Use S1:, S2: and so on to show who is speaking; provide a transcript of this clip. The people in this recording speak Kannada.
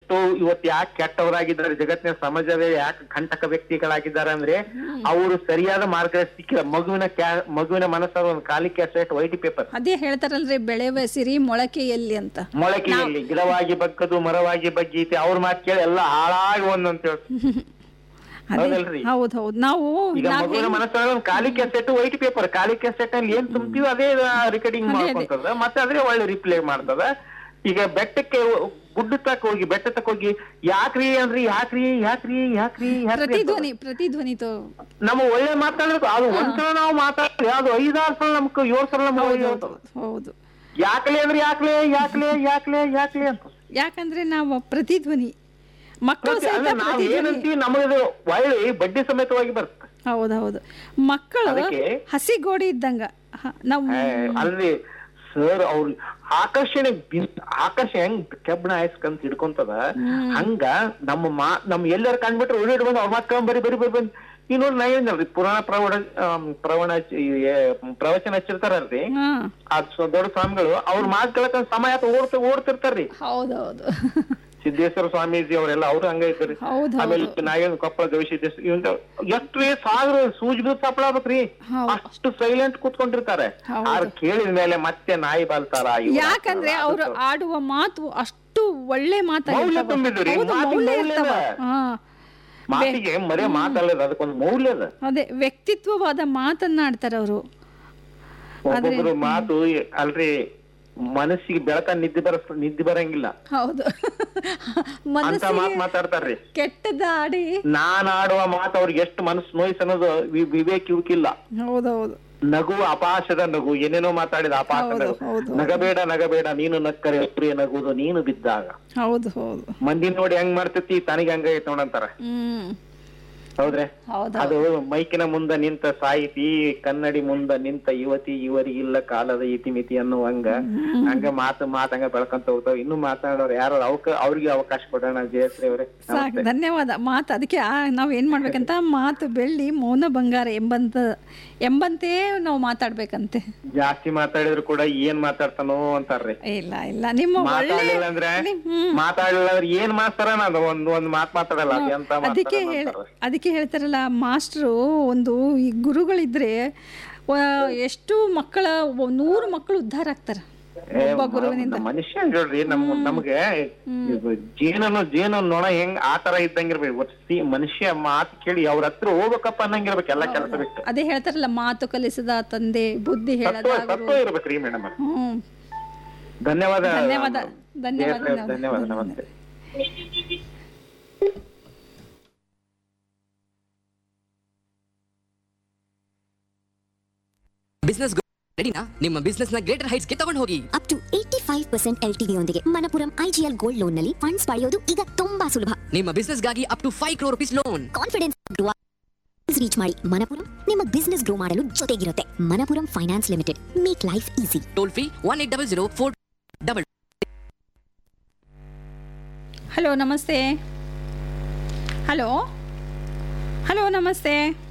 S1: ಎಷ್ಟು ಇವತ್ತು ಯಾಕೆ ಕೆಟ್ಟವರಾಗಿದ್ದಾರೆ ಜಗತ್ತಿನ ಸಮಾಜವೇ ಯಾಕೆ ಕಂಟಕ ವ್ಯಕ್ತಿಗಳಾಗಿದ್ದಾರೆ ಅಂದ್ರೆ ಅವರು ಸರಿಯಾದ ಮಾರ್ಗ ಸಿಕ್ಕಿಲ್ಲ ಮಗುವಿನ ಕ್ಯಾ ಮಗುವಿನ ಮನಸ್ಸಾಗ ಒಂದು ಖಾಲಿ ಕ್ಯಾಸೆಟ್ ವೈಟ್ ಪೇಪರ್
S2: ಅದೇ ಹೇಳ್ತಾರಲ್ರಿ ಬೆಳೆವ ಸಿರಿ ಮೊಳಕೆ ಎಲ್ಲಿ ಅಂತ
S1: ಮೊಳಕೆಯಲ್ಲಿ ಗಿಡವಾಗಿ ಬಗ್ಗದು ಮರವಾಗಿ ಬಗ್ಗೀತೆ ಅವ್ರ ಮಾತು ಕೇಳಿ ಎಲ್ಲ ಹಾಳಾಗಿ ಒಂದಂತ ಹೇಳಿ
S2: ಅದೇ
S1: ಹೌದಲ್ರಿ?
S2: ಹೌದು ಹೌದು ನಾವು
S1: ಈಗ
S2: ನಾವ್
S1: ಮಗುವಿನ
S2: ಹೆಂಗ್-
S1: ಮನಸ್ಸಾಗ ಒಂದು ಖಾಲಿ ಕ್ಯಾಸೆಟ್ ವೈಟ್ ಪೇಪರ್ ಖಾಲಿ ಕ್ಯಾಸೆಟ್ ಅಲ್ಲಿ ಏನ್ ತುಂಬ್ತೀವಿ ಅದೇ ರೆಕಾರ್ಡಿಂಗ್ ಮಾಡ್ಕೊಂತದ ಮತ್ತೆ ಅದೇ ಒಳ್ಳೆ ರಿಪ್ಲೈ ಮಾಡ್ತದ ಈಗ ಬೆಟ್ಟಕ್ಕೆ ಗುಡ್ಡ ತಕ್ಕ ಹೋಗಿ ಬೆಟ್ಟ ತಕ್ಕ ಹೋಗಿ ಯಾಕ್ರಿ ಅಂದ್ರಿ ಯಾಕ್ರಿ ಯಾಕ್ರಿ ಯಾಕ್ರಿ ಯಾಕ್ರಿ ಅಂತ.
S2: ಪ್ರತಿಧ್ವನಿ ಪ್ರತಿಧ್ವನಿ ತೋ
S1: ನಮ್ಮ ಒಳ್ಳೆ ಮಾತಾಡಿದ್ರೆ ಅದು ಒಂದ್ಸಲ ನಾವು ಮಾತಾಡ್ತೀವಿ ಅದು ಐದಾರು ಸಲ ನಮ್ಗೆ ಏಳು ಸಲ ನಮ್ಗೆ
S2: ಹೌದು ಹೌದು
S1: ಯಾಕ್ಲೆ ಅಂದ್ರೆ ಯಾಕ್ಲೆ ಯಾಕ್ಲೆ ಯಾಕ್ಲೆ ಯಾಕ್ಲೆ ಅಂತ
S2: ಯಾಕಂದ್ರೆ ನಾವು ಪ್ರತಿಧ್ವನಿ ಮಕ್ಕಳು
S1: ಮತ್ತೆ
S2: ಸಹಿತ
S1: ಅಂದ್ರೆ ನಾವ್
S2: ಪ್ರತಿಧ್ವನಿ
S1: ಏನಂತೀವಿ ನಮಗದು ಒಳ್ಳೆ ಬಡ್ಡಿ ಸಮೇತವಾಗಿ ಬರುತ್ತೆ
S2: ಹೌದು ಹೌದು ಮಕ್ಕಳು
S1: ಅದಕ್ಕೆ-
S2: ಹಸಿ ಗೋಡೆ ಇದ್ದಂಗ ಹ, ನಾವು
S1: ಏ, ಅಲ್ರಿ ಸರ್ ಅವ್ರ ಆಕರ್ಷಣೆ ಬಿನ್- ಆಕರ್ಷಣೆ ಹೆಂಗ್ ಕೆಬ್ಬಣ ಆಯ್ಸ್ಕಂತ ಹಿಡ್ಕೊಂತದ ಹಂಗ ನಮ್ಮ ಮಾ ನಮ್ ಎಲ್ಲಾರ ಕಂಡ್ಬಿಟ್ರೆ ಓಡಿ ಬಂದು ಅವ್ರ ಮಾತ್ ಬರಿ ಬರಿ ಬರಿ ಬಂದ್ ಈ ನೋಡಿ ನಾ ಹೇಳಿದ್ನಲ್ರಿ ಪುರಾಣ ಪ್ರವಣ ಆಮ್, ಪ್ರವಣ ಹಚ್ಚಿ- ಈ, ಏ, ಪ್ರವಚನ ಹಚ್ಚಿರ್ತಾರಲ್ರಿ
S2: ಹಾ
S1: ಆ ಸ್ವ- ದೊಡ್ಡ ಸ್ವಾಮಿಗಳು ಅವ್ರ ಮಾತ್ ಕೇಳಕ ಸಮಯ ಆತ ಓಡ್ತ ಓಡ್ತಿರ್ತಾರ್ರಿ
S2: ಹೌದೌದು
S1: ಸಿದ್ದೇಶ್ವರ ಸ್ವಾಮೀಜಿ ಅವರೆಲ್ಲ ಅವ್ರು ಹಂಗ ಇದ್ರಿ
S2: ಹೌದ್
S1: ಆಮೇಲೆ ನಾಗೇಂದ್ರ ಕೊಪ್ಪಳ ಗವಿಸಿದ್ದೇಶ ಇವಂತ ಎಷ್ಟು ಸಾವಿರ ಸೂಜಿ ಬಿದ್ದು ತಪ್ಪಳ ಆಗ್ಬೇಕ್ರಿ
S2: ಹೌದ್.
S1: ಅಷ್ಟು ಸೈಲೆಂಟ್ ಕೂತ್ಕೊಂಡಿರ್ತಾರೆ
S2: ಹೌದು.
S1: ಆರ್ ಕೇಳಿದ ಮೇಲೆ ಮತ್ತೆ ನಾಯಿ ಬಾಲ್ತಾರ ಇವ್ರು
S2: ಯಾಕಂದ್ರೆ
S1: ಹಾಕ್ತಾರ,
S2: ಅವರು
S1: ಅದು
S2: ಆಡುವ ಮಾತು ಅಷ್ಟು ಒಳ್ಳೆ
S1: ಮೌಲ್ಯ
S2: ಮಾತಾಗಿರ್ತಾವ
S1: ತುಂಬಿದ್ರಿ,
S2: ಹೌದು
S1: ಮಾತಿಗೆ
S2: ಮೌಲ್ಯ
S1: ಮೌಲ್ಯ
S2: ಇರ್ತಾವ
S1: ಅದ.
S2: ಹಾ
S1: ಮಾತಿಗೆ ಮರೆ ಮಾತಲ್ಲದ ಅದಕ್ಕೊಂದು ಮೌಲ್ಯ ಅದ
S2: ಅದೇ ವ್ಯಕ್ತಿತ್ವವಾದ ಮಾತನ್ನಾಡ್ತಾರೆ ಅವರು
S1: ಒಬ್ಬೊಬ್ರು ಮಾತು ಅಲ್ರಿ ಮನಸ್ಸಿಗೆ ಬೆಳಕ ನಿದ್ದೆ ಬರ ನಿದ್ದೆ ಬರಂಗಿಲ್ಲ
S2: ಹೌದು
S1: ಅಂತ
S2: ಮನಸ್ಸಿಗೆ
S1: ಮಾತ್ ಮಾತಾಡ್ತಾರ್ರಿ
S2: ಕೆಟ್ಟದಾಡಿ
S1: ನಾನ್ ಆಡುವ ಮಾತು ಅವ್ರಿಗೆ ಎಷ್ಟು ಮನಸ್ಸು ನೋಯ್ಸ್ ಅನ್ನೋದು ವಿ- ವಿವೇಕ್ ಇವಕ್ಕಿಲ್ಲ
S2: ಹೌದೌದು
S1: ನಗು ಅಪಾಶದ ನಗು ಏನೇನೋ ಮಾತಾಡಿದ ಅಪಾಶ
S2: ಹೌದು,
S1: ನಗು
S2: ಹೌದು.
S1: ನಗಬೇಡ ನಗಬೇಡ ನೀನು ನಕ್ಕರೆ ಪ್ರಿಯ ನಗುವುದು ನೀನು ಬಿದ್ದಾಗ
S2: ಹೌದು ಹೌದು
S1: ಮಂದಿ ನೋಡಿ ಹೆಂಗ್ ಮಾಡ್ತೈತಿ ತನಗೆ ಹಂಗ ಐತ್ ನೋಡಂತಾರ
S2: ಹ್ಮ್
S1: ಹೌದ್ರೆ
S2: ಹೌದು
S1: ಅದು ಮೈಕಿನ ಮುಂದ ನಿಂತ ಸಾಹಿತಿ ಕನ್ನಡಿ ಮುಂದ ನಿಂತ ಯುವತಿ ಇವರಿಗಿಲ್ಲ ಕಾಲದ ಇತಿಮಿತಿ ಅನ್ನೋ ಹಂಗ ಹಂಗ ಮಾತು ಮಾತ್ ಹಂಗ ಬೆಳ್ಕೊಂತ ಹೋಗ್ತಾವ ಇನ್ನು ಮಾತಾಡೋರು ಯಾರು ಅವಕ ಅವ್ರಿಗೆ ಅವಕಾಶ ಕೊಡೋಣ ಜಯಶ್ರೀ ಅವರೇ
S2: ಸಾಕು ಧನ್ಯವಾದ ಮಾತು ಅದಕ್ಕೆ ಆ, ನಾವು ಏನು ಮಾಡ್ಬೇಕಂತ ಮಾತು ಬೆಳ್ಳಿ ಮೌನ ಬಂಗಾರ ಎಂಬಂತ ಎಂಬಂತೆ ನಾವು ಮಾತಾಡ್ಬೇಕಂತೆ
S1: ಜಾಸ್ತಿ ಮಾತಾಡಿದ್ರು ಕೂಡ ಏನ್ ಮಾತಾಡ್ತಾನೋ ಅಂತಾರ್ರಿ
S2: ಇಲ್ಲ ಇಲ್ಲ ನಿಮ್ಮ ಒಳ್ಳೆ
S1: ಮಾತಾಡ್ಲಿಲ್ಲ ಅಂದ್ರೆ
S2: ನಿಮ್- ಹ್ಮ್.
S1: ಮಾತಾಡ್ಲಿಲ್ಲ ಅಂದ್ರೆ ಏನ್ ಮಾತಾರ ನಾನು ಒಂದ್ ಒಂದ್ ಮಾತ್ ಮಾತಾಡಲ್ಲ ಅದ್ ಎಂತ
S2: ಅದಕ್ಕೆ
S1: ಮಾತಾಡಲ್ಲ
S2: ಹೇಳ
S1: ಅಂತಾರ.
S2: ಅದಕ್ಕೆ ಹೇಳ್ತಾರಲ್ಲ ಮಾಸ್ಟ್ರು ಒಂದು ಈ ಗುರುಗಳಿದ್ರೆ ವ- ಎಷ್ಟು ಮಕ್ಕಳ ಒ- ನೂರು ಮಕ್ಕಳು ಉದ್ಧಾರ ಆಗ್ತಾರೆ
S1: ಏ,
S2: ಒಬ್ಬ
S1: ಮ-
S2: ಗುರುವಿನಿಂದ
S1: ನಮ್ಮ ಮನುಷ್ಯ ನೋಡ್ರಿ ನಮ್ ನಮ್ಗೆ ಇದು ಜೇನನು ಜೇನು ನೊಣ ಹೆಂಗ್ ಆ ತರ ಇದ್ದಂಗಿರ್ಬೇಕು ಒಟ್ ಸಿ- ಮನುಷ್ಯ ಮಾತು ಕೇಳಿ ಅವ್ರ ಹತ್ರ ಹೋಗ್ಬೇಕಪ್ಪ ಅನ್ನಂಗಿರ್ಬೇಕು ಎಲ್ಲಾ ಕೆಲಸ ಬಿಟ್ಟು
S2: ಅದೇ ಹೇಳ್ತಾರಲ್ಲ ಮಾತು ಕಲಿಸಿದ ತಂದೆ ಬುದ್ಧಿ ಹೇಳದ
S1: ತತ್ವ ತತ್ವ ಇರ್ಬೇಕ್ರಿ ಮೇಡಮ್
S2: ಹ್ಮ್
S1: ಧನ್ಯವಾದ
S2: ಧನ್ಯವಾದ ಧನ್ಯವಾದ
S1: ಧನ್ಯವಾದ ಧನ್ಯವಾದ ನಮಸ್ತೆ
S3: ಬಿಸ್ನೆಸ್ ರೆಡಿನಾ ನಿಮ್ಮ ಬಿಸ್ನೆಸ್ ನ ಗ್ರೇಟರ್ ಹೈಟ್ಸ್ ಗೆ ತಗೊಂಡು ಹೋಗಿ
S4: up to eighty five percent L TD ಯೊಂದಿಗೆ ಮನಪುರಂ ಐಜಿಎಲ್ ಗೋಲ್ಡ್ ಲೋನ್ ನಲ್ಲಿ ಫಂಡ್ಸ್ ಪಡೆಯೋದು ಈಗ ತುಂಬಾ ಸುಲಭ
S3: ನಿಮ್ಮ ಬಿಸ್ನೆಸ್ ಗಾಗಿ up to five crore rupees loan
S4: confidence reach ಮಾಡಿ ಮನಪುರಂ ನಿಮ್ಮ ಬಿಸ್ನೆಸ್ ಗ್ರೋ ಮಾಡಲು ಜೊತೆಗಿರುತ್ತೆ Manappuram finance limited make life easy
S3: toll free one eight double zero four double
S2: hello ನಮಸ್ತೆ ಹಲೋ ಹಲೋ ನಮಸ್ತೆ